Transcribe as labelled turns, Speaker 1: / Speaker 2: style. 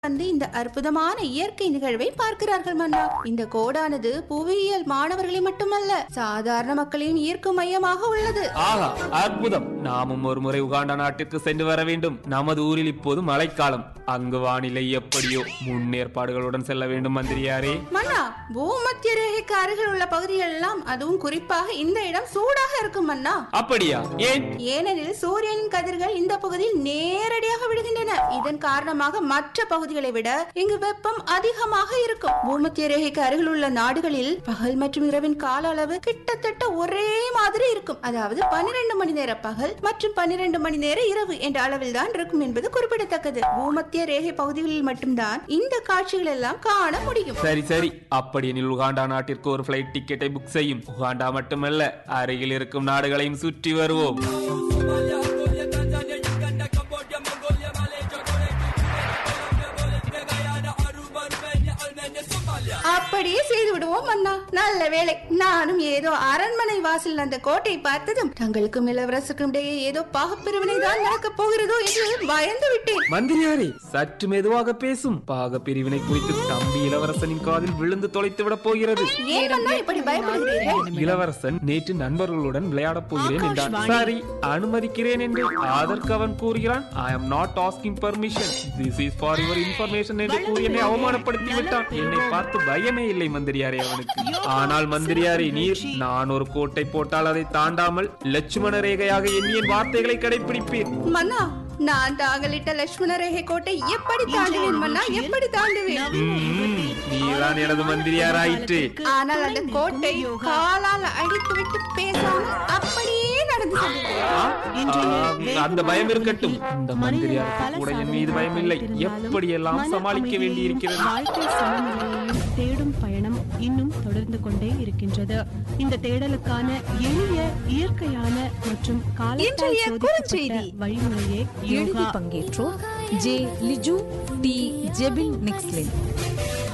Speaker 1: வந்து இந்த அற்புதமான இயற்கை நிகழ்வை பார்க்கிறார்கள் மன்னா இந்த கோடானது புவியியல் மாணவர்களை மட்டுமல்ல சாதாரண மக்களையும் ஈர்க்கும் மையமாக உள்ளது
Speaker 2: ஆஹா அற்புதம் நாமும் ஒரு முறை உகாண்டா நாட்டிற்கு சென்று வர வேண்டும் நமது ஊரில் இப்போது மழைக்காலம் அங்கு வானிலை எப்படியோ முன்னேற்பாடுகளுடன் செல்ல வேண்டும் மந்திரியாரே
Speaker 1: மன்னா பூமத்திய ரேகைக்கு அருகில் உள்ள பகுதிகள் எல்லாம் அதுவும் குறிப்பாக இந்த இடம் சூடாக இருக்கும் மன்னா
Speaker 2: அப்படியா ஏன்
Speaker 1: ஏனெனில் சூரியனின் கதிர்கள் இந்த பகுதியில் நேரடியாக விழுகின்றன இதன் காரணமாக மற்ற பகுதிகளை விட இங்கு வெப்பம் அதிகமாக இருக்கும் பூமத்திய ரேகைக்கு அருகில் உள்ள நாடுகளில் பகல் மற்றும் இரவின் கால அளவு கிட்டத்தட்ட ஒரே மாதிரி இருக்கும் அதாவது பன்னிரண்டு மணி நேர பகல் மற்றும் பன்னிரண்டு மணி நேர இரவு என்ற அளவில் தான் இருக்கும் என்பது குறிப்பிடத்தக்கது பூமத்திய ரேகை பகுதிகளில் மட்டும்தான் இந்த காட்சிகள் எல்லாம் காண முடியும்
Speaker 2: சரி சரி அப்படியெனில் உகாண்டா நாட்டிற்கு ஒரு ஃபிளைட் டிக்கெட்டை புக் செய்யும் உகாண்டா மட்டுமல்ல அருகில் இருக்கும் நாடுகளையும் சுற்றி வருவோம்
Speaker 1: அப்படியே செய்து விடுவோம் அண்ணா நல்ல வேளை நானும் ஏதோ அரண்மனை வாசல் அந்த கோட்டை பார்த்ததும் தங்களுக்கும் இளவரசருக்கும் இடையே ஏதோ பாகப்பிரிவினை தான் நடக்கப் போகிறதோ என்று பயந்து விட்டேன்
Speaker 2: மந்திரியாரே சற்று மெதுவாக பேசும் பாக பிரிவினை குறித்து தம்பி இளவரசனின் காதில் விழுந்து தொலைத்து விட போகிறது
Speaker 1: ஏன் அண்ணா இப்படி பயப்படுகிறீர்கள்
Speaker 2: இளவரசன் நேற்று நண்பர்களுடன் விளையாடப் போகிறேன் என்றான் சரி அனுமதிக்கிறேன் என்று அதற்கு அவன் கூறுகிறான் I am not asking permission this is for your information என்று கூறி என்னை அவமானப்படுத்தி விட்டான் என்னை பார்த்து பயமே இல்லை மந்திரியாரே அவனுக்கு ஆனால் மந்திரியாரே நீர் நான் ஒரு கோட்டை போட்டால் அதை தாண்டாமல் லட்சுமண ரேகையாக எண்ணி என் வார்த்தைகளை கடைபிடிப்பீர்
Speaker 1: மன்னா நான் தாங்களிட்ட லட்சுமண ரேகை கோட்டை எப்படி தாண்டுவேன் மன்னா எப்படி தாண்டுவேன்
Speaker 2: ம்ம், நீதான் எனது மந்திரியாராயிற்று
Speaker 1: ஆனால் அந்த கோட்டை காலால் அடித்து விட்டு பேசாமல் அப்படியே நடந்து செல்கிறேன்
Speaker 2: ஆ, அந்த பயம் இருக்கட்டும் இந்த மந்திரியாருக்கு கூட என் மீது பயம் இல்லை எப்படியெல்லாம் சமாளிக்க வேண்டி இருக்கிறது
Speaker 3: வாழ்க்கை சமநிலையையும் தேடும் பயணம் இன்னும் தொடர்ந்து கொண்டே இருக்கின்றது இந்த தேடலுக்கான எளிய இயற்கையான மற்றும் காலத்தால்
Speaker 4: இன்றைய
Speaker 3: சோதிக்கப்பட்ட
Speaker 4: குறுஞ்செய்தி.
Speaker 3: வழிமுறையே
Speaker 4: எழுதி
Speaker 3: யோகா
Speaker 4: பங்கேற்றோர் ஜே லிஜு டி ஜெபின் நிக்ஸ்லின்